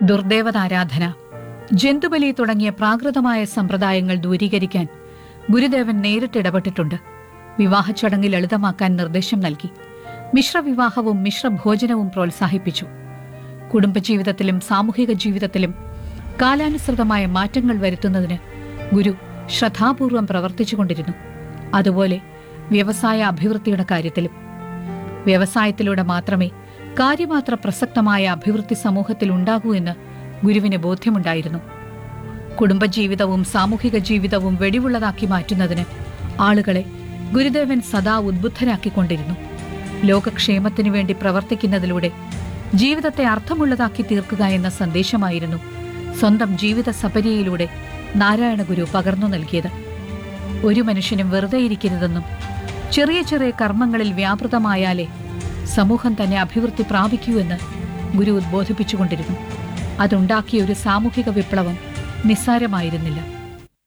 ദുർദേവതാരാധന ജന്തുബലി തുടങ്ങിയ പ്രാകൃതമായ സമ്പ്രദായങ്ങൾ ദൂരീകരിക്കാൻ ഗുരുദേവൻ നേരിട്ടിടപെട്ടിട്ടുണ്ട് വിവാഹ ചടങ്ങ് ലളിതമാക്കാൻ നിർദ്ദേശം നൽകി മിശ്രവിവാഹവും മിശ്രഭോജനവും പ്രോത്സാഹിപ്പിച്ചു കുടുംബജീവിതത്തിലും സാമൂഹിക ജീവിതത്തിലും കാലാനുസൃതമായ മാറ്റങ്ങൾ വരുത്തുന്നതിന് ഗുരു ശ്രദ്ധാപൂർവം പ്രവർത്തിച്ചുകൊണ്ടിരുന്നു അതുപോലെ വ്യവസായ അഭിവൃദ്ധിയുടെ കാര്യത്തിലും വ്യവസായത്തിലൂടെ മാത്രമേ കാര്യമാത്ര പ്രസക്തമായ അഭിവൃദ്ധി സമൂഹത്തിൽ ഉണ്ടാകൂ എന്ന് ഗുരുവിന് ബോധ്യമുണ്ടായിരുന്നു കുടുംബജീവിതവും സാമൂഹിക ജീവിതവും വെടിവുള്ളതാക്കി മാറ്റുന്നതിന് ആളുകളെ ഗുരുദേവൻ സദാ ഉദ്ബുദ്ധരാക്കിക്കൊണ്ടിരുന്നു ലോകക്ഷേമത്തിനു വേണ്ടി പ്രവർത്തിക്കുന്നതിലൂടെ ജീവിതത്തെ അർത്ഥമുള്ളതാക്കി തീർക്കുക എന്ന സന്ദേശമായിരുന്നു സ്വന്തം ജീവിത സപര്യയിലൂടെ നാരായണ ഗുരു പകർന്നു നൽകിയത് ഒരു മനുഷ്യനും വെറുതെ ഇരിക്കരുതെന്നും ചെറിയ ചെറിയ കർമ്മങ്ങളിൽ വ്യാപൃതമായാലേ സമൂഹം തന്നെ അഭിവൃദ്ധി പ്രാപിക്കൂ എന്ന് ഗുരു ഉദ്ബോധിപ്പിച്ചുകൊണ്ടിരുന്നു അതുണ്ടാക്കിയ ഒരു സാമൂഹിക വിപ്ലവം നിസ്സാരമായിരുന്നില്ല